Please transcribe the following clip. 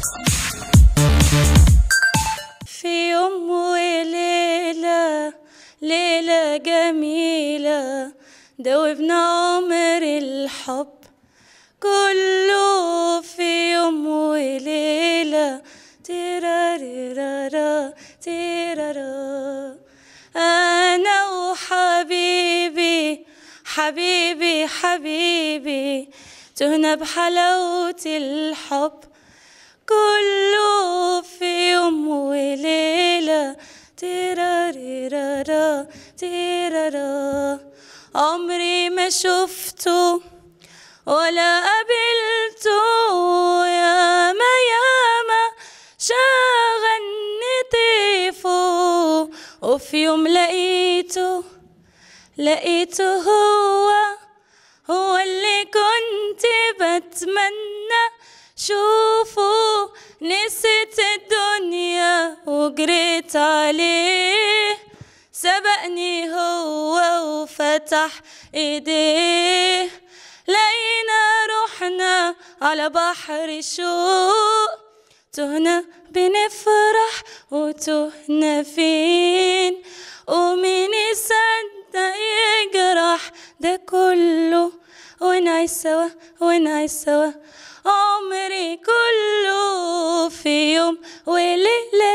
في يوم وليلة ليلة جميلة دوبنا عمر الحب كله في يوم وليلة تيراريرارا تيرارا أنا وحبيبي حبيبي حبيبي تهنا بحلاوة الحب كله في يوم وليلة تيراريرارا تيرارا عمري ما شفته ولا قابلته ياما ياما شاغلني طيفه وفي يوم لقيته لقيته هو هو اللي كنت بتمنى شوفه نسيت الدنيا وجريت عليه سبقني هو وفتح ايديه لقينا روحنا على بحر الشوق تهنا بنفرح وتهنا فين ومين يصدق يجرح ده كله ونعيش سوا ونعيش سوا عمري كله في يوم وليلة